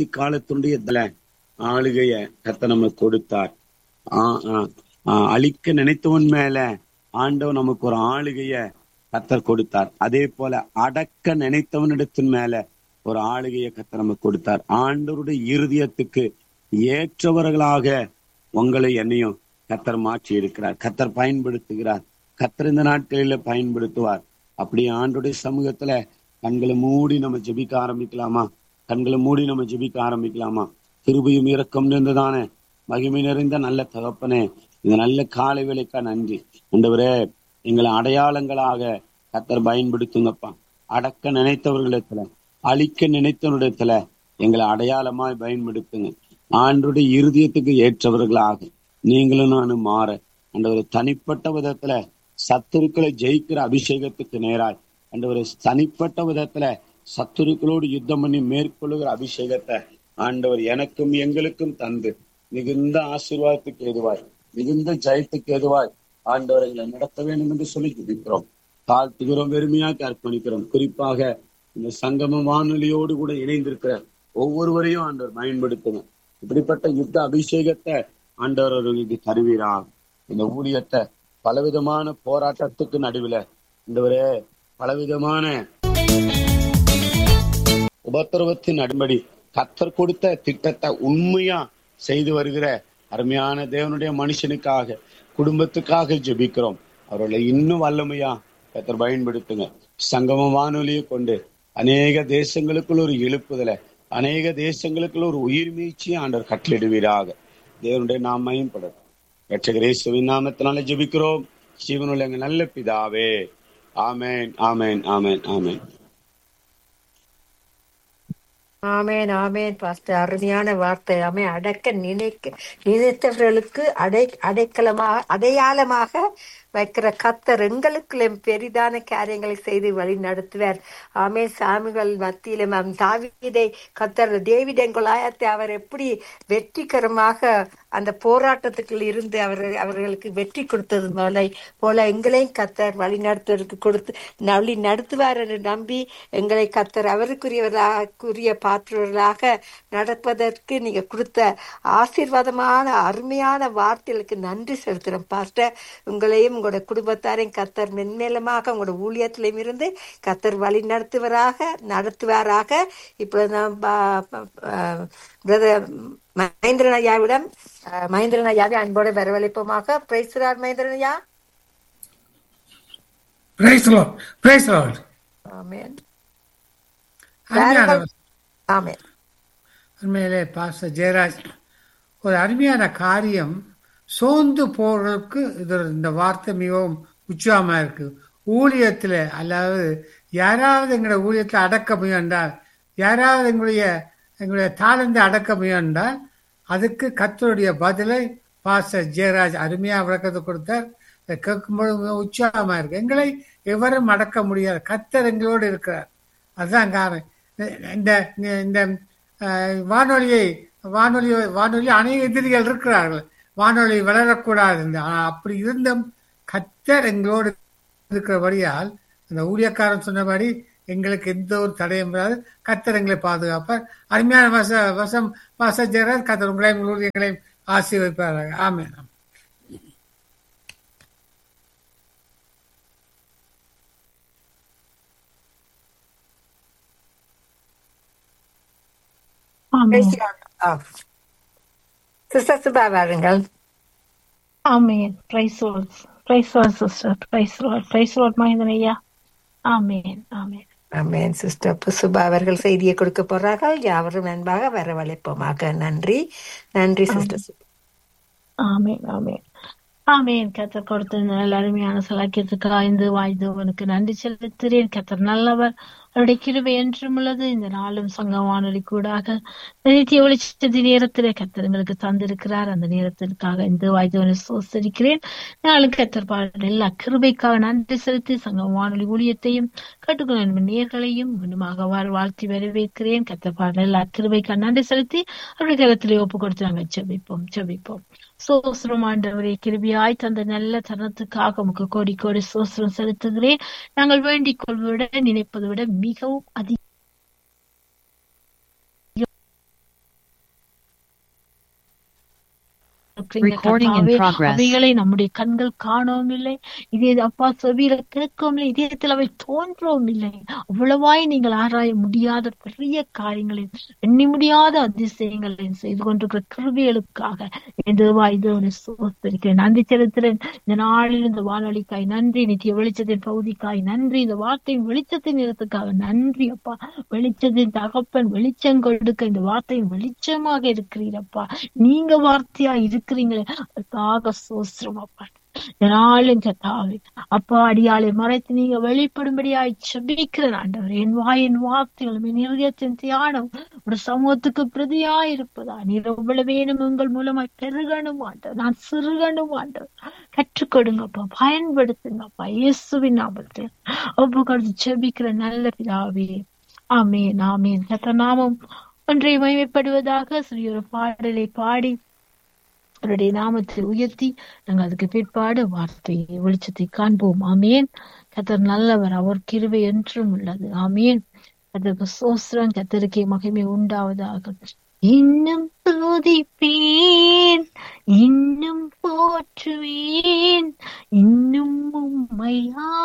கடைசி காலத்தினுடைய தல ஆளுகைய கத்த நமக்கு கொடுத்தார் ஆ- ஆ- ஆ, அழிக்க நினைத்தவன் மேல ஆண்டவன் நமக்கு ஒரு ஆளுகைய கத்தர் கொடுத்தார் அதே போல அடக்க நினைத்தவனிடத்தின் மேல ஒரு ஆளுகைய கத்தர் நமக்கு கொடுத்தார் ஆண்டவருடைய இருதயத்துக்கு ஏற்றவர்களாக உங்களை என்னையும் கத்தர் மாற்றி இருக்கிறார் கத்தர் பயன்படுத்துகிறார் கத்தர் இந்த நாட்களில பயன்படுத்துவார் அப்படியே ஆண்டுடைய சமூகத்துல கண்களை மூடி நம்ம ஜெபிக்க ஆரம்பிக்கலாமா கண்களை மூடி நம்ம ஜெபிக்க ஆரம்பிக்கலாமா கிருபையும் இரக்கம் இருந்ததானே மகிமை நிறைந்த நல்ல தகப்பனே இந்த நல்ல காலை வேலைக்கா நன்றி ஆண்டவரே எங்களை அடையாளங்களாக கத்தர் பயன்படுத்துங்கப்பா அடக்க நினைத்தவர்களிடத்துல அழிக்க நினைத்தவரிடத்துல எங்களை அடையாளமாய் பயன்படுத்துங்க ஆண்டுடைய இருதயத்துக்கு ஏற்றவர்களாக நீங்களும் நானும் மாற ஆண்டவரை தனிப்பட்ட விதத்துல சத்துருக்களை ஜெயிக்கிற அபிஷேகத்துக்கு நேராய் ஆண்டவரை தனிப்பட்ட விதத்துல சத்துருக்களோடு யுத்தம் பண்ணி மேற்கொள்ளுகிற அபிஷேகத்தை ஆண்டவர் எனக்கும் எங்களுக்கும் தந்து மிகுந்த ஆசீர்வாதத்துக்கு ஏதுவாய் மிகுந்த ஜெயத்துக்கு ஏதுவாய் ஆண்டவர் எங்களை நடத்த வேண்டும் என்று சொல்லி ஜெபிக்கிறோம் தாழ்த்துகிறோம் வெறுமையாக அர்ப்பணிக்கிறோம் குறிப்பாக இந்த சங்கம வானொலியோடு கூட இணைந்திருக்கிற ஒவ்வொருவரையும் ஆண்டவர் பயன்படுத்துங்க இப்படிப்பட்ட யுத்த அபிஷேகத்தை ஆண்டவர் அவர்களுக்கு தருவீராக இந்த ஊழியத்தை பலவிதமான போராட்டத்துக்கு நடுவில் ஆண்டவரே பலவிதமான உபத்திரவத்தின் அடிப்படை கத்தர் கொடுத்த திட்டத்தை உண்மையா செய்து வருகிற அருமையான தேவனுடைய மனுஷனுக்காக குடும்பத்துக்காக ஜெபிக்கிறோம் அவர்களை இன்னும் வல்லமையா கத்தர் பயன்படுத்துங்க சங்கம வானொலியை கொண்டு அநேக தேசங்களுக்குள்ள ஒரு எழுப்புதலை அநேக தேசங்களுக்குள்ள ஒரு உயிர் மீழ்ச்சியை ஆண்டவர் கட்டளிடுவீராக தேவனுடைய நாம் மயம்படும் ரட்சகரேசுவின் நாமத்தினால ஜெபிக்கிறோம் சிவனுள்ள எங்க நல்ல பிதாவே ஆமேன் ஆமேன் ஆமேன் ஆமேன் ஆமேன் ஆமேன் பாஸ்டர் அருமையான வார்த்தை ஆமே அடக்க நினைக்க நினைத்தவர்களுக்கு அடை அடைக்கலமாக அடையாளமாக வைக்கிற கத்தர் எங்களுக்குள்ள பெரிதான காரியங்களை செய்து வழி நடத்துவார் ஆமே சாமிகள் மத்தியிலும் அவன் தாவீதை கத்தர் டேவிடன் கொலாயத்தை அவர் எப்படி வெற்றிகரமாக அந்த போராட்டத்துக்குள் இருந்து அவர் அவர்களுக்கு வெற்றி கொடுத்தது போல போல எங்களையும் கத்தர் வழி நடத்துவதற்கு கொடுத்து வழி நடத்துவார் என்று நம்பி எங்களை கத்தர் அவருக்குரியவர்களாக பாற்றுவர்களாக நடப்பதற்கு நீங்க கொடுத்த ஆசீர்வாதமான அருமையான வார்த்தைகளுக்கு நன்றி செலுத்துறோம் பாஸ்டர் உங்களையும் உங்களோட குடும்பத்தாரையும் கத்தர் மென்மேலமாக உங்களோட ஊழியத்திலையும் இருந்து கத்தர் வழி நடத்துவராக நடத்துவாராக இப்பொழுது நாம் பிரதர் மகேந்திரன் ஐயாவிடம் அஹ், மகேந்திரன் ஐயாவை அன்போடு வரவழைப்போமாக பிரைஸ்ரார் மகேந்திரன் ஐயா praise lord praise lord amen அருமையான ஆமென் உண்மையிலே பாஸ்டர் ஜெயராஜ் ஒரு அருமையான காரியம் சோர்ந்து போறதுக்கு இது இந்த வார்த்தை மிகவும் உற்சாகமா இருக்கு ஊழியத்துல அதாவது யாராவது எங்களுடைய ஊழியத்தை அடக்க முயன்றால் யாராவது எங்களுடைய எங்களுடைய தாளந்தை அடக்க முயன்றால் அதுக்கு கத்தருடைய பதிலை பாஸ்டர் ஜெயராஜ் அருமையா விளக்கத்தை கொடுத்தார் இதை கேட்கும்போது மிகவும் உற்சாகமா இருக்கு எங்களை எவரும் அடக்க முடியாது கத்தர் எங்களோடு இருக்கிறார் அதுதான் காரணம் இந்த இந்த அஹ், வானொலியை வானொலி வானொலி அநேக எதிரிகள் இருக்கிறார்கள் வானொலி வளரக்கூடாது இந்த ஆனா, அப்படி இருந்தும் கத்தர் எங்களோடு இருக்கிறபடியால் அந்த ஊழியக்காரன் சொன்னபடி எங்களுக்கு எந்த ஒரு தடையும் வராது கத்தர் எங்களை பாதுகாப்பார் அருமையான வச வசம் வசஜரார் கத்தர் உங்களையும் உங்கள் ஊழியர்களையும் ஆசீர்வதிப்பார்கள் ஆமென் ஆமென் சிஸ்டர் சுபா வாருங்கள் amen praise lord praise lord sister praise lord praise lord Mahendran ஐயா ஆமென் ஆமென் ஆமென் சிஸ்டர் சுபா அவர்கள் செய்தியை கொடுக்க போறார்கள் யாவரும் நண்பாக வரவழைப்போமாக நன்றி நன்றி சிஸ்டர் சுபா ஆமென் ஆமென் ஆமென் கத்தர் கொடுத்த இந்த நல்ல அருமையான சலாக்கியத்துக்கு ஐந்து வாய்ந்தவனுக்கு நன்றி செலுத்துகிறேன் கத்தர் நல்லவர் அவருடைய கிருபை என்றும் உள்ளது இந்த நாளும் சங்க வானொலி கூடாக நித்திய ஒளிச்சதி நேரத்திலே கத்தர் எங்களுக்கு தந்திருக்கிறார் அந்த நேரத்திற்காக இந்த வாய்ந்தவனை சோசரிக்கிறேன் நாளும் கத்தர் பாடல் எல்லா கிருபைக்காக நன்றி செலுத்தி சங்க வானொலி ஊழியத்தையும் கட்டுக்கொள்ள நேர்களையும் மீண்டுமாக வாழ வாழ்த்தி வரவேற்கிறேன் கத்தர் பாடல் எல்லா கிருபைக்காக நன்றி செலுத்தி அவருடைய கரத்திலே ஒப்பு கொடுத்து நாங்கள் ஜெபிப்போம் ஜெபிப்போம் சோஸ்திரம் ஆண்டவரே கிருபியாய் தந்த நல்ல தருணத்துக்காக உமக்கு கோடி கோடி சோஸ்திரம் செலுத்துகிறேன் நாங்கள் வேண்டிக் கொள்வதை விட நினைப்பதை விட மிகவும் அதிக கொண்டிருக்கிறீங்க Recording in கர்த்தாவே. progress. அவைகளை நம்முடைய கண்கள் காணவும் இல்லை இதே அப்பா செவியில கேட்கவும் இல்லை இதயத்தில் அவை தோன்றவும் இல்லை அவ்வளவாய் நீங்கள் ஆராய முடியாத பெரிய காரியங்களை எண்ணி முடியாத அதிசயங்களையும் செய்து கொண்டிருக்கிற கிருபிகளுக்காக என் தேவா இதோடு சோத்தரிக்கிறேன் நன்றி செலுத்துறேன் இந்த நாளில் இந்த வானொலிக்காய் நன்றி நித்திய வெளிச்சத்தின் பகுதிக்காய் நன்றி இந்த வார்த்தையின் வெளிச்சத்தின் நிறத்துக்காக நன்றி அப்பா வெளிச்சத்தின் தகப்பன் வெளிச்சம் கொடுக்க இந்த வார்த்தையின் வெளிச்சமாக இருக்கிறீரப்பா நீங்க வார்த்தையா இருக்கிறீங்களே அதுக்காக சோஸ்திரம் அப்பா நாளும் கத்தாவே அப்பா அடியாளை மறைத்து நீங்க வெளிப்படும்படியாய் செபிக்கிறேன் ஆண்டவர் என் வாயின் வார்த்தைகளும் என் இருதயத்தின் தியானம் ஒரு சமூகத்துக்கு பிரதியாய் இருப்பதா நீர் எவ்வளவு வேணும் உங்கள் மூலமாய் பெருகணும் ஆண்டவர் நான் சிறுகணும் ஆண்டவர் கற்றுக் கொடுங்கப்பா பயன்படுத்துங்கப்பா இயேசுவின் நாமத்தில் ஒப்பு கொடுத்து செபிக்கிற நல்ல பிதாவே ஆமேன் ஆமேன் கத்த நாமம் ஒன்றை மகிமைப்படுவதாக சிறிய ஒரு பாடலை பாடி அவருடைய நாமத்தை உயர்த்தி நாங்கள் அதுக்கு பிற்பாடு வார்த்தையை வெளிச்சத்தை காண்போம் ஆமேன் கத்தர் நல்லவர் அவர் கிருபை என்றும் உள்ளது ஆமேன் அதற்கு சோஸ்திரம் கத்தருக்கே மகிமை உண்டாவதாக இன்னும் துதிப்பேன் இன்னும் போற்றுவேன் இன்னும் உம்மையா